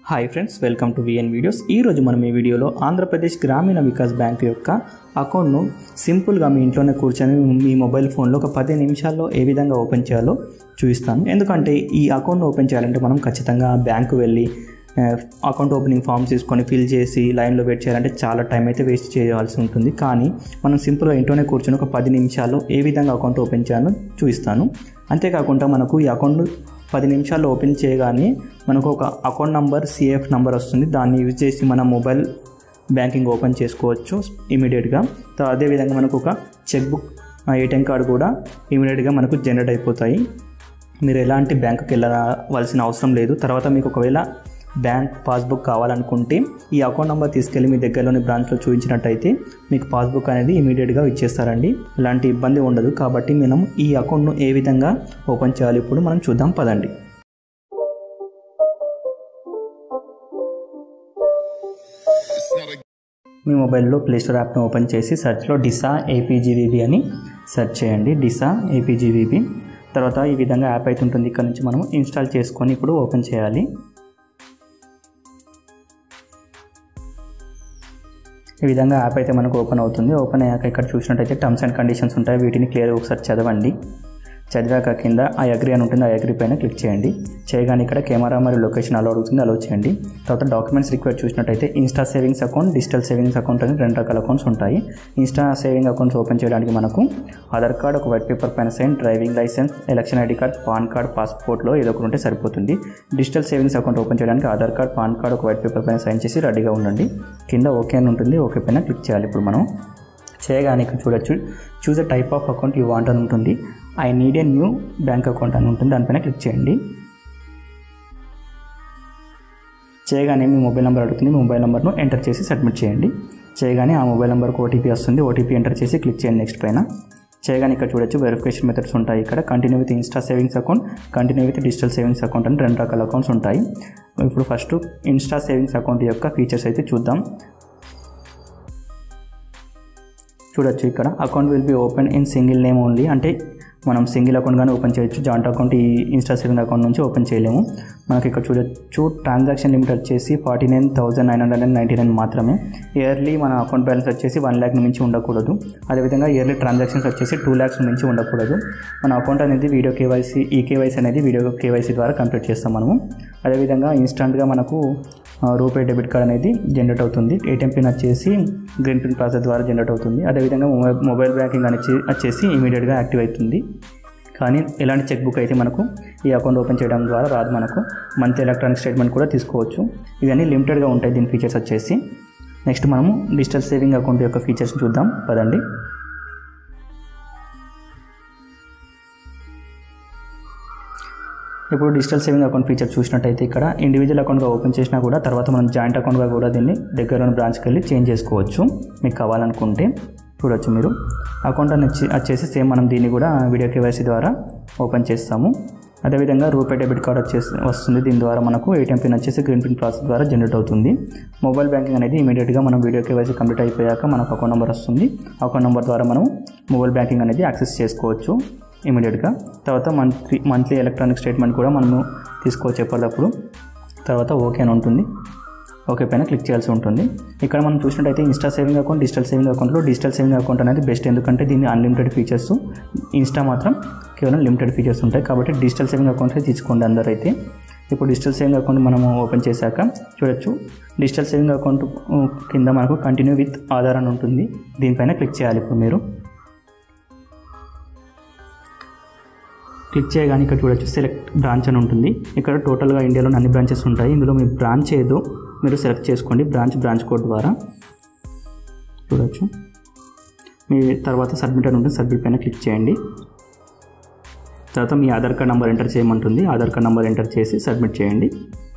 hi friends welcome to VN videos ఈ రోజు మనం ఈ వీడియోలో ఆంధ్రప్రదేశ్ గ్రామీణ వికాస్ బ్యాంక్ యొక్క అకౌంట్ను సింపుల్గా మీ ఇంట్లోనే కూర్చొని మీ మొబైల్ ఫోన్లో ఒక పది నిమిషాల్లో ఏ విధంగా ఓపెన్ చేయాలో చూపిస్తాను ఎందుకంటే ఈ అకౌంట్ను ఓపెన్ చేయాలంటే మనం ఖచ్చితంగా బ్యాంకు వెళ్ళి ఆ, అకౌంట్ ఓపెనింగ్ ఫామ్ తీసుకొని ఫిల్ చేసి లైన్లో వెయిట్ చేయాలంటే చాలా టైం అయితే వేస్ట్ చేయాల్సి ఉంటుంది కానీ మనం సింపుల్గా ఇంట్లోనే కూర్చొని ఒక పది నిమిషాల్లో ఏ విధంగా అకౌంట్ ఓపెన్ చేయాలో చూపిస్తాను అంతేకాకుండా మనకు ఈ అకౌంట్ పది నిమిషాల్లో ఓపెన్ చేయగానే మనకు ఒక అకౌంట్ నంబర్ సిఎఫ్ నంబర్ వస్తుంది దాన్ని యూజ్ చేసి మన మొబైల్ బ్యాంకింగ్ ఓపెన్ చేసుకోవచ్చు ఇమీడియట్గా త- అదేవిధంగా మనకు ఒక చెక్ బుక్ ఏటీఎం కార్డు కూడా ఇమీడియట్గా మనకు జనరేట్ అయిపోతాయి మీరు ఎలాంటి బ్యాంకుకి వెళ్ళవలసిన అవసరం లేదు తర్వాత మీకు ఒకవేళ బ్యాంక్ పాస్బుక్ కావాలనుకుంటే ఈ అకౌంట్ నెంబర్ తీసుకెళ్ళి మీ దగ్గరలోని బ్రాంచ్లో చూపించినట్టయితే మీకు పాస్బుక్ అనేది ఇమీడియట్గా ఇచ్చేస్తారండి ఎలాంటి ఇబ్బంది ఉండదు కాబట్టి మనం ఈ అకౌంట్ను ఏ విధంగా ఓపెన్ చేయాలి ఇప్పుడు మనం చూద్దాం పదండి మీ మొబైల్లో ప్లేస్టోర్ యాప్ను ఓపెన్ చేసి సెర్చ్లో డిసా ఏపీజీవీబీ అని సెర్చ్ చేయండి డిసా ఏపీజీవీబీ తర్వాత ఈ విధంగా యాప్ అయితే ఉంటుంది ఇక్కడ నుంచి మనం ఇన్స్టాల్ చేసుకొని ఇప్పుడు ఓపెన్ చేయాలి ఈ విధంగా యాప్ అయితే మనకు ఓపెన్ అవుతుంది ఓపెన్ అయ్యాక ఇక్కడ చూసినట్టయితే టర్మ్స్ అండ్ కండిషన్స్ ఉంటాయి వీటిని క్లియర్ ఒకసారి చదవండి చదివాక కింద ఆ అగ్రి అని ఉంటుంది ఆ అగ్రి పైన క్లిక్ చేయండి చేయగానే ఇక్కడ కెమెరా మరియు లొకేషన్ అలో అడుగుతుంది అలో చేయండి తర్వాత డాక్యుమెంట్స్ రిక్వైర్ చూసినట్టయితే Insta savings account digital savings account అని రెండు రకాల అకౌంట్స్ ఉంటాయి ఇన్స్టా సేవింగ్ అకౌంట్స్ ఓపెన్ చేయడానికి మనకు ఆధార్ కార్డ్ ఒక వైట్ పేపర్ పైన sign driving licence election ID card PAN card పాస్పోర్ట్లో ఏదో ఒకటి ఉంటే సరిపోతుంది డిజిటల్ సేవింగ్స్ అకౌంట్ ఓపెన్ చేయడానికి ఆధార్ కార్డ్ పాన్ కార్డ్ ఒక వైట్ పేపర్ పైన సైన్ చేసి రెడీగా ఉండండి కింద ఓకే అని ఉంటుంది ఓకే పైన క్లిక్ చేయాలి ఇప్పుడు మనం చేయగానే ఇక్కడ చూడొచ్చు choose a type of account you want అని ఉంటుంది I need a new bank account అని ఉంటుంది దానిపైన క్లిక్ చేయండి చేయగానే మీ మొబైల్ నెంబర్ అడుగుతుంది మీ మొబైల్ నెంబర్ను ఎంటర్ చేసి సబ్మిట్ చేయండి చేయగానే ఆ మొబైల్ నెంబర్కి ఓటీపీ వస్తుంది ఓటీపీ ఎంటర్ చేసి క్లిక్ చేయండి నెక్స్ట్ పైన చేయగానే ఇక్కడ చూడొచ్చు వెరిఫికేషన్ మెథడ్స్ ఉంటాయి ఇక్కడ continue with Insta savings account continue with digital savings account అని రెండు రకాల అకౌంట్స్ ఉంటాయి ఇప్పుడు ఫస్ట్ ఇన్స్టా సేవింగ్స్ అకౌంట్ యొక్క ఫీచర్స్ అయితే చూద్దాం చూడొచ్చు ఇక్కడ account will be open in single name only అంటే మనం సింగిల్ అకౌంట్ కానీ ఓపెన్ చేయొచ్చు జాయింట్ అకౌంట్ ఈ ఇన్స్టా సేవింగ్ అకౌంట్ నుంచి ఓపెన్ చేయలేము మనకి ఇక్కడ చూడొచ్చు ట్రాన్సాక్షన్ లిమిట్ వచ్చేసి forty nine thousand nine hundred and ninety nine మాత్రమే ఇయర్లీ మన అకౌంట్ బ్యాలెన్స్ వచ్చేసి వన్ ల్యాక్ మించి ఉండకూడదు అదేవిధంగా ఇయర్లీ ట్రాన్సాక్షన్స్ వచ్చేసి టూ ల్యాక్స్ మించి ఉండకూడదు మన అకౌంట్ అనేది వీడియో కేవైసీ ఈ కేవైసీ అనేది వీడియో కేవైసీ ద్వారా కంప్లీట్ చేస్తాం మనము అదేవిధంగా ఇన్స్టంట్గా మనకు ఆ, రూపే డెబిట్ కార్డ్ అనేది జనరేట్ అవుతుంది ఏటీఎం పిన్ వచ్చేసి గ్రీన్ పిన్ ప్రాసెస్ ద్వారా జనరేట్ అవుతుంది అదేవిధంగా మొబైల్ మొబైల్ బ్యాంకింగ్ అనేది వచ్చేసి ఇమీడియట్గా యాక్టివ్ అవుతుంది కానీ ఎలాంటి చెక్ బుక్ అయితే మనకు ఈ అకౌంట్ ఓపెన్ చేయడం ద్వారా రాదు మనకు మంత్ ఎలక్ట్రానిక్ స్టేట్మెంట్ కూడా తీసుకోవచ్చు ఇవన్నీ లిమిటెడ్గా ఉంటాయి దీని ఫీచర్స్ వచ్చేసి నెక్స్ట్ మనము డిజిటల్ సేవింగ్ అకౌంట్ యొక్క ఫీచర్స్ చూద్దాం పదండి ఇప్పుడు డిజిటల్ సేవింగ్ అకౌంట్ ఫీచర్ చూసినట్టయితే ఇక్కడ ఇండివిజువల్ అకౌంట్గా ఓపెన్ చేసినా కూడా తర్వాత మనం జాయింట్ అకౌంట్గా కూడా దీన్ని దగ్గరలోని బ్రాంచ్కి వెళ్ళి చేంజ్ చేసుకోవచ్చు మీకు కావాలనుకుంటే చూడొచ్చు మీరు అకౌంట్ అని వచ్చి వచ్చేసి సేమ్ మనం దీన్ని కూడా వీడియో కేవైసీ ద్వారా ఓపెన్ చేస్తాము అదేవిధంగా రూపే డెబిట్ కార్డ్ వచ్చేసి వస్తుంది దీని ద్వారా మనకు ఏటీఎం పిన్ వచ్చేసి గ్రీన్ పిన్ ప్రాసెస్ ద్వారా జనరేట్ అవుతుంది మొబైల్ బ్యాంకింగ్ అనేది ఇమీడియట్గా మనం వీడియో కేవైసీ కంప్లీట్ అయిపోయాక మనకు అకౌంట్ నెంబర్ వస్తుంది అకౌంట్ నెంబర్ ద్వారా మనం మొబైల్ బ్యాంకింగ్ అనేది యాక్సెస్ చేసుకోవచ్చు ఇమీడియట్గా తర్వాత మంత్లీ మంత్లీ ఎలక్ట్రానిక్ స్టేట్మెంట్ కూడా మనము తీసుకోవచ్చు ఎప్పటికప్పుడు తర్వాత ఓకే అని ఉంటుంది ఓకే పైన క్లిక్ చేయాల్సి ఉంటుంది ఇక్కడ మనం చూసినట్టయితే Insta saving account digital saving అకౌంట్లో డిజిటల్ సేవింగ్ అకౌంట్ అనేది బెస్ట్ ఎందుకంటే దీన్ని అన్లిమిటెడ్ ఫీచర్స్ ఇన్స్టా మాత్రం కేవలం లిమిటెడ్ ఫీచర్స్ ఉంటాయి కాబట్టి డిజిటల్ సేవింగ్ అకౌంట్ తీసుకోండి అందరూ అయితే ఇప్పుడు డిజిటల్ సేవింగ్ అకౌంట్ మనము ఓపెన్ చేశాక చూడొచ్చు డిజిటల్ సేవింగ్ అకౌంట్ ఉ, కింద మనకు కంటిన్యూ విత్ ఆధార్ అని ఉంటుంది దీనిపైన క్లిక్ చేయాలి ఇప్పుడు మీరు క్లిక్ చేయగానే ఇక్కడ చూడొచ్చు సెలెక్ట్ బ్రాంచ్ అని ఉంటుంది ఇక్కడ టోటల్గా ఇండియాలో అన్ని బ్రాంచెస్ ఉంటాయి ఇందులో మీ బ్రాంచ్ ఏదో మీరు సెలెక్ట్ చేసుకోండి బ్రాంచ్ బ్రాంచ్ కోడ్ ద్వారా చూడొచ్చు మీ తర్వాత సబ్మిట్ అని ఉంటుంది సబ్మిట్ పైన క్లిక్ చేయండి తర్వాత మీ ఆధార్ కార్డ్ నెంబర్ ఎంటర్ చేయమంటుంది ఆధార్ కార్డ్ నెంబర్ ఎంటర్ చేసి సబ్మిట్ చేయండి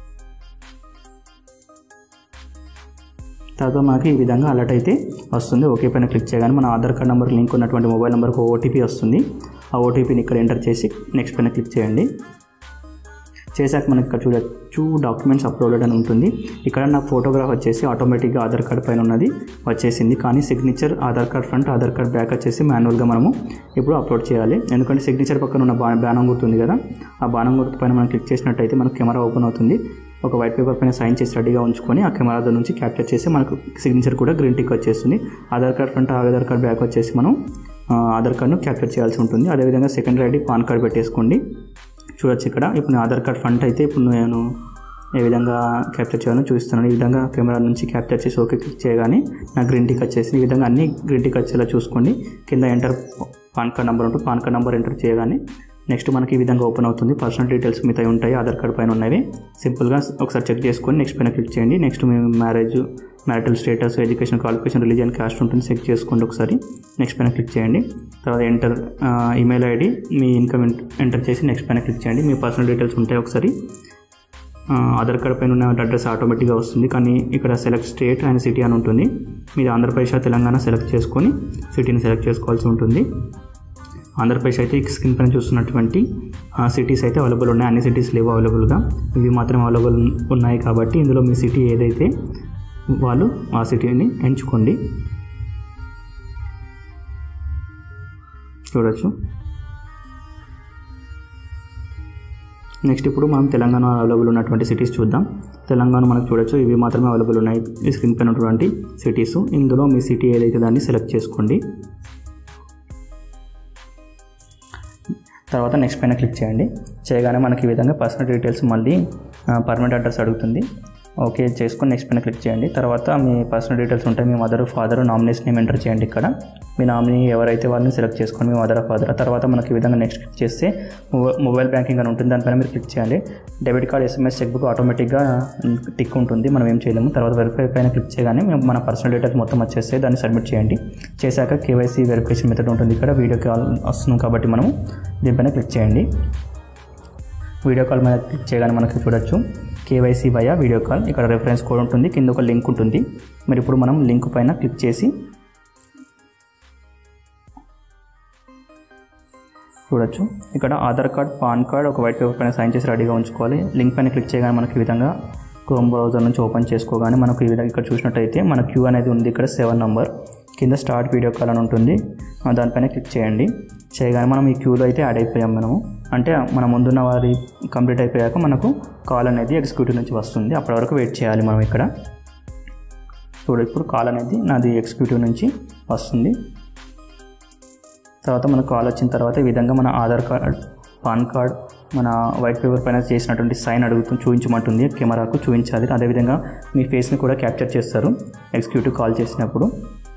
తర్వాత మనకి ఈ విధంగా అలర్ట్ అయితే వస్తుంది ఓకే పైన క్లిక్ చేయగానే మన ఆధార్ కార్డ్ నెంబర్ లింక్ ఉన్నటువంటి మొబైల్ నెంబర్కి ఓటీపీ వస్తుంది ఆ ఓటీపీని ఇక్కడ ఎంటర్ చేసి నెక్స్ట్ పైన క్లిక్ చేయండి చేశాక మనకి ఇక్కడ చూడొచ్చు డాక్యుమెంట్స్ అప్లోడెడ్ అని ఉంటుంది ఇక్కడ నా ఫోటోగ్రాఫ్ వచ్చేసి ఆటోమేటిక్గా ఆధార్ కార్డ్ పైన ఉన్నది వచ్చేసింది కానీ signature Aadhaar card front Aadhaar card back వచ్చేసి మాన్యువల్గా మనము ఇప్పుడు అప్లోడ్ చేయాలి ఎందుకంటే సిగ్నేచర్ పక్కన ఉన్న బా బాణం గుర్తుంది కదా ఆ బాణం గుర్తు పైన మనం క్లిక్ చేసినట్టయితే మనకు కెమెరా ఓపెన్ అవుతుంది ఒక వైట్ పేపర్ పైన సైన్ చేసి రెడీగా ఉంచుకొని ఆ కెమెరా నుంచి క్యాప్చర్ చేసి మనకు సిగ్నేచర్ కూడా గ్రీన్ టిక్ వచ్చేస్తుంది Aadhaar card front Aadhaar card back వచ్చేసి మనం ఆ, ఆధార్ కార్డ్ను క్యాప్చర్ చేయాల్సి ఉంటుంది అదేవిధంగా సెకండరీ ఐడి పాన్ కార్డ్ పెట్టేసుకోండి చూడొచ్చు ఇక్కడ ఇప్పుడు నా ఆధార్ కార్డ్ ఫ్రంట్ అయితే ఇప్పుడు నేను ఏ విధంగా క్యాప్చర్ చేయాలో చూస్తున్నాను ఈ విధంగా కెమెరా నుంచి క్యాప్చర్ చేసి ఓకే క్లిక్ చేయగానే నా గ్రీన్ టిక్ వచ్చేసి ఈ విధంగా అన్ని గ్రీన్ టిక్ వచ్చేలా చూసుకోండి కింద ఎంటర్ పాన్ కార్డ్ నెంబర్ ఉంటుంది పాన్ కార్డ్ నెంబర్ ఎంటర్ చేయగానే నెక్స్ట్ మనకి ఈ విధంగా ఓపెన్ అవుతుంది పర్సనల్ డీటెయిల్స్ మిగతా ఉంటాయి ఆధార్ కార్డ్ పైన ఉన్నవి సింపుల్గా ఒకసారి చెక్ చేసుకొని నెక్స్ట్ పైన క్లిక్ చేయండి నెక్స్ట్ మీ marriage marital status education qualification religion caste ఉంటుంది చెక్ చేసుకోండి ఒకసారి నెక్స్ట్ పైన క్లిక్ చేయండి తర్వాత ఎంటర్ ఈమెయిల్ ఐడి మీ ఇన్కమ్ ఎంటర్ చేసి నెక్స్ట్ పైన క్లిక్ చేయండి మీ పర్సనల్ డీటెయిల్స్ ఉంటాయి ఒకసారి ఆ, ఆధార్ కార్డ్ పైన ఉన్న అడ్రస్ ఆటోమేటిక్గా వస్తుంది కానీ ఇక్కడ సెలెక్ట్ స్టేట్ అండ్ సిటీ అని ఉంటుంది మీరు ఆంధ్రప్రదేశ్ తెలంగాణ సెలెక్ట్ చేసుకొని సిటీని సెలెక్ట్ చేసుకోవాల్సి ఉంటుంది ఆంధ్రప్రదేశ్ అయితే ఈ స్క్రీన్ పైన చూస్తున్నటువంటి సిటీస్ అయితే అవైలబుల్ ఉన్నాయి అన్ని సిటీస్ లేవు అవైలబుల్గా ఇవి మాత్రం అవైలబుల్ ఉన్నాయి కాబట్టి ఇందులో మీ సిటీ ఏదైతే వాళ్ళు ఆ సిటీని ఎంచుకోండి చూడొచ్చు నెక్స్ట్ ఇప్పుడు మనం తెలంగాణ అవైలబుల్ ఉన్నటువంటి సిటీస్ చూద్దాం తెలంగాణ మనకు చూడొచ్చు ఇవి మాత్రమే అవైలబుల్ ఉన్నాయి ఈ స్క్రీన్ పైన ఉన్నటువంటి సిటీస్ ఇందులో మీ సిటీ ఏదైతే దాన్ని సెలెక్ట్ చేసుకోండి తర్వాత నెక్స్ట్ పైన క్లిక్ చేయండి చేయగానే మనకి ఈ విధంగా పర్సనల్ డీటెయిల్స్ మళ్ళీ పర్మనెంట్ అడ్రస్ అడుగుతుంది ఓకే చేసుకొని నెక్స్ట్ పైన క్లిక్ చేయండి తర్వాత మీ పర్సనల్ డీటెయిల్స్ ఉంటాయి మీ mother father nomination name enter చేయండి ఇక్కడ మీ నామినీ ఎవరైతే వాళ్ళని సెలెక్ట్ చేసుకొని మీ మదర్ ఫాదర్ తర్వాత మనకి ఈ విధంగా నెక్స్ట్ క్లిక్ చేస్తే మొబై- మొబైల్ బ్యాంకింగ్ అని ఉంటుంది దానిపైన మీరు క్లిక్ చేయాలి debit card SMS cheque book ఆటోమేటిక్గా టిక్ ఉంటుంది మనం ఏం చేయలేము తర్వాత వెరిఫై పైన క్లిక్ చేయగానే మేము మన పర్సనల్ డీటెయిల్స్ మొత్తం వచ్చేస్తే దాన్ని సబ్మిట్ చేయండి చేశాక కేవైసీ వెరిఫికేషన్ మెథడ్ ఉంటుంది ఇక్కడ వీడియో కాల్ వస్తున్నాం కాబట్టి మనము దీనిపైన క్లిక్ చేయండి వీడియో కాల్ మీద క్లిక్ చేయగానే మనకి చూడొచ్చు కేవైసీ వయా వీడియో కాల్ ఇక్కడ రెఫరెన్స్ కోడ్ ఉంటుంది కింద ఒక లింక్ ఉంటుంది మరి ఇప్పుడు మనం లింక్ పైన క్లిక్ చేసి చూడొచ్చు ఇక్కడ ఆధార్ కార్డ్ పాన్ కార్డ్ ఒక వైట్ పేపర్ పైన సైన్ చేసి రెడీగా ఉంచుకోవాలి లింక్ పైన క్లిక్ చేయగానే మనకి ఈ విధంగా క్రోమ్ బ్రౌజర్ నుంచి ఓపెన్ చేసుకోగానే మనకు ఈ విధంగా ఇక్కడ చూసినట్టయితే మన క్యూ అనేది ఉంది ఇక్కడ సెవెన్ నంబర్ కింద స్టార్ట్ వీడియో కాల్ అని ఉంటుంది ఆ దానిపైన క్లిక్ చేయండి చేయగానే మనం ఈ క్యూలో అయితే యాడ్ అయిపోయాం మనము అంటే మన ముందున్న వారి కంప్లీట్ అయిపోయాక మనకు కాల్ అనేది ఎగ్జిక్యూటివ్ నుంచి వస్తుంది అప్పటి వరకు వెయిట్ చేయాలి మనం ఇక్కడ చూడు ఇప్పుడు కాల్ అనేది నాది ఎగ్జిక్యూటివ్ నుంచి వస్తుంది తర్వాత మనకు కాల్ వచ్చిన తర్వాత ఈ విధంగా మన ఆధార్ కార్డ్ పాన్ కార్డ్ మన వైట్ పేపర్ పైన చేసినటువంటి సైన్ అడుగుతూ చూపించమంటుంది కెమెరాకు చూపించాలి అదేవిధంగా మీ ఫేస్ని కూడా క్యాప్చర్ చేస్తారు ఎగ్జిక్యూటివ్ కాల్ చేసినప్పుడు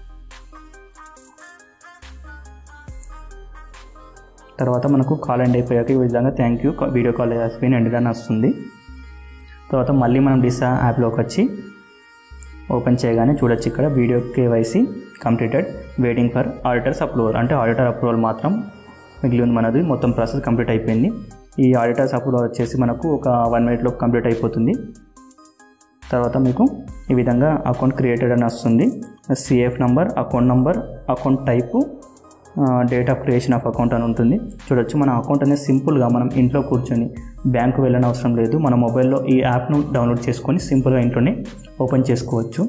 తర్వాత మనకు కాల్ ఎండ్ అయిపోయాక ఈ విధంగా thank you video call has end అని వస్తుంది తర్వాత మళ్ళీ మనం డిసా యాప్లోకి వచ్చి ఓపెన్ చేయగానే చూడొచ్చు ఇక్కడ video KYC completed waiting for auditors approval అంటే ఆడిటర్ అప్రూవల్ మాత్రం మిగిలి ఉంది మనది మొత్తం ప్రాసెస్ కంప్లీట్ అయిపోయింది ఈ ఆడిటర్స్ అప్రూవల్ వచ్చేసి మనకు ఒక వన్ మినిట్లో కంప్లీట్ అయిపోతుంది తర్వాత మీకు ఈ విధంగా అకౌంట్ క్రియేటెడ్ అని వస్తుంది CF number account number account type date of creation of account అని ఉంటుంది చూడొచ్చు మన అకౌంట్ అనేది సింపుల్గా మనం ఇంట్లో కూర్చొని బ్యాంకు వెళ్ళని అవసరం లేదు మన మొబైల్లో ఈ యాప్ను డౌన్లోడ్ చేసుకొని సింపుల్గా ఇంట్లోనే ఓపెన్ చేసుకోవచ్చు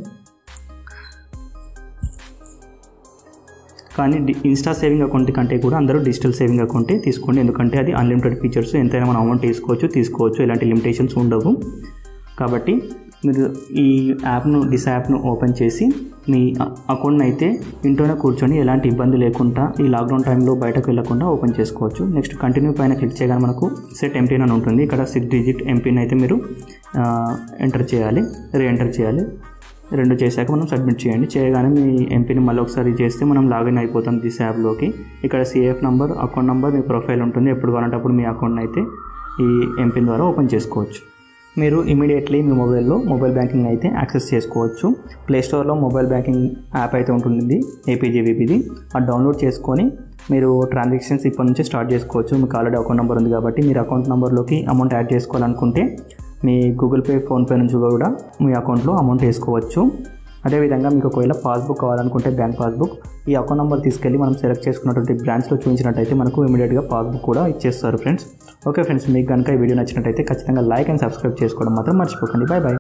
కానీ డి- ఇన్స్టా సేవింగ్ అకౌంట్ కంటే కూడా అందరూ డిజిటల్ సేవింగ్ అకౌంటే తీసుకోండి ఎందుకంటే అది అన్లిమిటెడ్ ఫీచర్స్ ఎంతైనా మనం అమౌంట్ తీసుకోవచ్చు తీసుకోవచ్చు ఎలాంటి లిమిటేషన్స్ ఉండవు కాబట్టి మీరు ఈ యాప్ను డిస్ యాప్ను ఓపెన్ చేసి మీ అ- అకౌంట్ని అయితే ఇంట్లోనే కూర్చొని ఎలాంటి ఇబ్బంది లేకుండా ఈ లాక్డౌన్ టైంలో బయటకు వెళ్ళకుండా ఓపెన్ చేసుకోవచ్చు నెక్స్ట్ కంటిన్యూ పైన క్లిక్ చేయగానే మనకు సెట్ ఎంపిన్ అని ఉంటుంది ఇక్కడ సిక్స్ డిజిట్ ఎంపిన్ అయితే మీరు ఎంటర్ చేయాలి రీ ఎంటర్ చేయాలి రెండు చేశాక మనం సబ్మిట్ చేయండి చేయగానే మీ ఎంపీని మళ్ళీ ఒకసారి చేస్తే మనం లాగిన్ అయిపోతాం దిస్ యాప్లోకి ఇక్కడ సిఎఫ్ నంబర్ అకౌంట్ నంబర్ మీ ప్రొఫైల్ ఉంటుంది ఎప్పుడు కావాలంటే అప్పుడు మీ అకౌంట్ని అయితే ఈ ఎంపిన్ ద్వారా ఓపెన్ చేసుకోవచ్చు మీరు ఇమీడియట్లీ మీ మొబైల్లో మొబైల్ బ్యాంకింగ్ అయితే యాక్సెస్ చేసుకోవచ్చు ప్లే స్టోర్లో మొబైల్ బ్యాంకింగ్ యాప్ అయితే ఉంటుంది ఏపీజీవీపీది అది డౌన్లోడ్ చేసుకొని మీరు ట్రాన్సాక్షన్స్ ఇప్పటి నుంచి స్టార్ట్ చేసుకోవచ్చు మీకు ఆల్రెడీ అకౌంట్ నెంబర్ ఉంది కాబట్టి మీరు అకౌంట్ నెంబర్లోకి అమౌంట్ యాడ్ చేసుకోవాలనుకుంటే మీ గూగుల్ పే ఫోన్పే నుంచి కూడా మీ అకౌంట్లో అమౌంట్ వేసుకోవచ్చు అదేవిధంగా మీకు ఒకవేళ పాస్బుక్ కావాలనుకుంటే బ్యాంక్ పాస్బుక్ ఈ అకౌంట్ నెంబర్ తీసుకెళ్ళి మనం సెలెక్ట్ చేసుకున్నటువంటి బ్రాంచ్లో చూపించినట్టయితే మనకు ఇమీడియట్గా పాస్బుక్ కూడా ఇచ్చేస్తారు ఫ్రెండ్స్ ఓకే ఫ్రెండ్స్ మీకు కనుక ఈ వీడియో నచ్చినట్టయితే ఖచ్చితంగా లైక్ అండ్ సబ్స్క్రైబ్ చేసుకోవడం మాత్రం మర్చిపోకండి బాయ్ బాయ్